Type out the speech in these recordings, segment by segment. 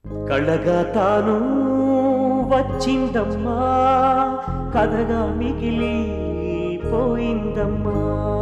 కళ్ళగా తాను వచ్చిందమ్మా కథగా మిగిలి పోయిందమ్మా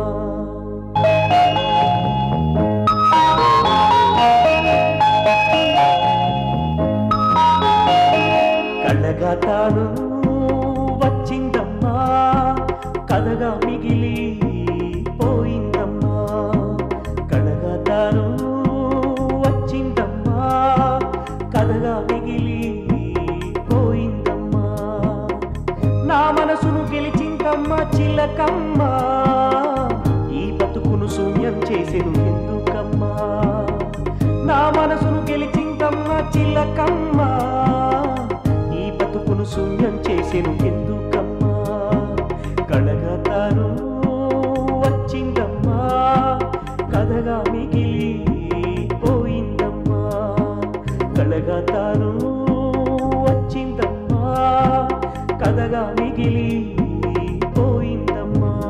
కళ్ళగా తాను వచ్చిందమ్మా కథగా మిగిలి పోయిందమ్మా కళ్ళగా తాను వచ్చిందమ్మా కథగా మిగిలి పోయిందమ్మా నా మనసును గెలిచిందమ్మా చిలకమ్మా ఈ బతుకును శూన్యం చేసెను ఎందుకమ్మా నా మనసును గెలిచిందమ్మా చిలకమ్మా ఈ బతుకును శూన్యం చేసెను ఎందుకమ్మా కళగా తాను వచ్చిందమ్మా కథగా మిగిలి పోయిందమ్మా కళగా తాను వచ్చిందమ్మా కథగా మిగిలి పోయిందమ్మా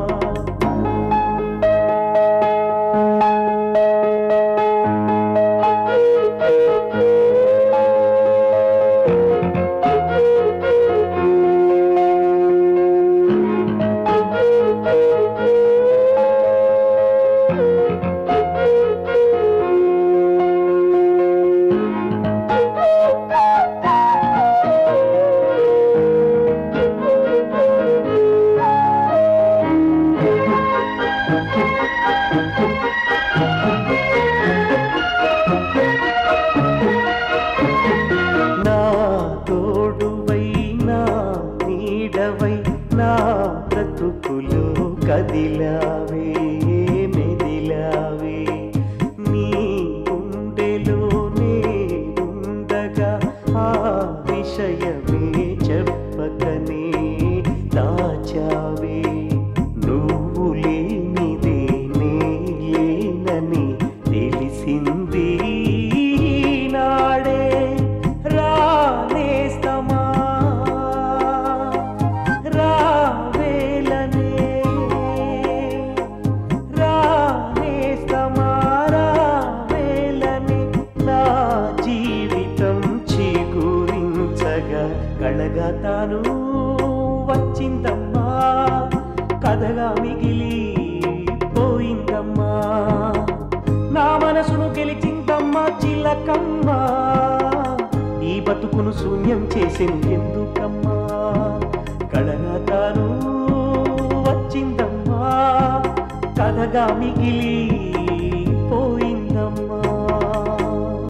నా తోడువై నా నీడవై నా బ్రతుకులు కదిలావే మెదిలావే నీ గుండెలో నేనుండగా ఆ విషయమే చెప్పకనే దాచావే నువ్వు లేనిదే నే లేనని తెలిసింది నాడే రానేస్తమా రావేలనే రానేస్తమా రావేలనే నా జీవితం చిగురించగా కళగా తాను వచ్చిందమ్మా కథగా మిగిలి పోయిందమ్మా నా మనసును గెలిచిందమ్మా చిలకమ్మా ఈ బతుకును శూన్యం చేసెను ఎందుకమ్మా కళగా తాను వచ్చిందమ్మా కథగా మిగిలి పోయి